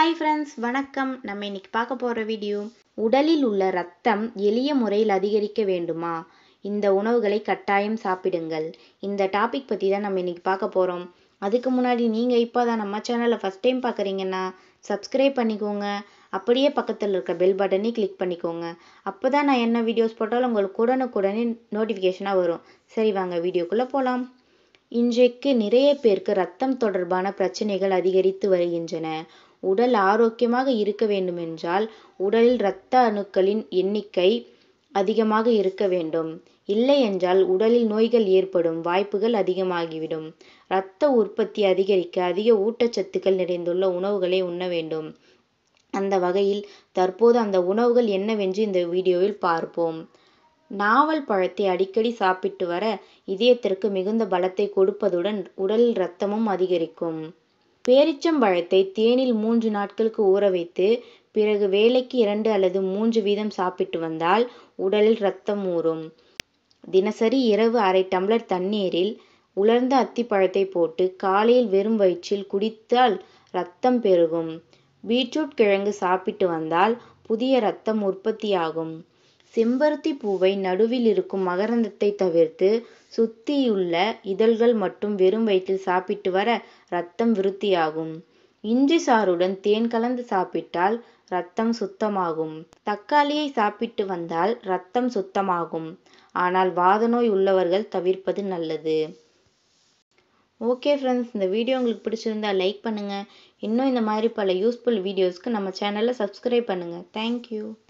hi friends வணக்கம் நம்ம இன்னைக்கு பார்க்க போகிற வீடியோ உடலில் உள்ள ரத்தம் எளிய முறையில் அதிகரிக்க வேண்டுமா இந்த உணவுகளை கட்டாயம் சாப்பிடுங்கள் இந்த டாபிக் பற்றி தான் நம்ம இன்னைக்கு பார்க்க போகிறோம் அதுக்கு முன்னாடி நீங்கள் இப்போ தான் நம்ம சேனலை ஃபஸ்ட் டைம் பார்க்குறீங்கன்னா சப்ஸ்கிரைப் பண்ணிக்கோங்க அப்படியே பக்கத்தில் இருக்க பெல் பட்டனை கிளிக் பண்ணிக்கோங்க அப்போ தான் நான் என்ன வீடியோஸ் போட்டாலும் உங்களுக்கு உடனுக்குடனே நோட்டிஃபிகேஷனாக வரும் சரி வாங்க வீடியோக்குள்ளே போகலாம் இன்றைக்கு நிறைய பேருக்கு ரத்தம் தொடர்பான பிரச்சனைகள் அதிகரித்து வருகின்றன உடல் ஆரோக்கியமாக இருக்க வேண்டுமென்றால் உடலில் இரத்த அணுக்களின் எண்ணிக்கை அதிகமாக இருக்க வேண்டும் இல்லை என்றால் உடலில் நோய்கள் ஏற்படும் வாய்ப்புகள் அதிகமாகிவிடும் இரத்த உற்பத்தி அதிகரிக்க அதிக ஊட்டச்சத்துக்கள் நிறைந்துள்ள உணவுகளை உண்ண வேண்டும் அந்த வகையில் தற்போது அந்த உணவுகள் என்னவென்று இந்த வீடியோவில் பார்ப்போம் நாவல் பழத்தை அடிக்கடி சாப்பிட்டு வர இதயத்திற்கு மிகுந்த பலத்தை கொடுப்பதுடன் உடலில் இரத்தமும் அதிகரிக்கும் பேரிச்சம்பழத்தை தேனில் மூன்று நாட்களுக்கு ஊற வைத்து பிறகு வேலைக்கு இரண்டு அல்லது மூன்று வீதம் சாப்பிட்டு வந்தால் உடலில் இரத்தம் ஊறும் தினசரி இரவு அரை டம்ளர் தண்ணீரில் உலர்ந்த அத்திப்பழத்தை போட்டு காலையில் வெறும் வயிற்றில் குடித்தால் இரத்தம் பெருகும் பீட்ரூட் கிழங்கு சாப்பிட்டு வந்தால் புதிய இரத்தம் உற்பத்தியாகும் செம்பருத்தி பூவை நடுவில் இருக்கும் மகரந்தத்தை தவிர்த்து சுத்தியுள்ள இதழ்கள் மட்டும் வெறும் வயிற்றில் சாப்பிட்டு வர இரத்தம் விருத்தியாகும் இஞ்சி சாறுடன் தேன் கலந்து சாப்பிட்டால் இரத்தம் சுத்தமாகும் தக்காளியை சாப்பிட்டு வந்தால் இரத்தம் சுத்தமாகும் ஆனால் வாதநோய் உள்ளவர்கள் தவிர்ப்பது நல்லது ஓகே ஃப்ரெண்ட்ஸ் இந்த வீடியோ உங்களுக்கு பிடிச்சிருந்தா லைக் பண்ணுங்கள் இன்னும் இந்த மாதிரி பல யூஸ்ஃபுல் வீடியோஸ்க்கு நம்ம சேனலை சப்ஸ்கிரைப் பண்ணுங்கள் தேங்க்யூ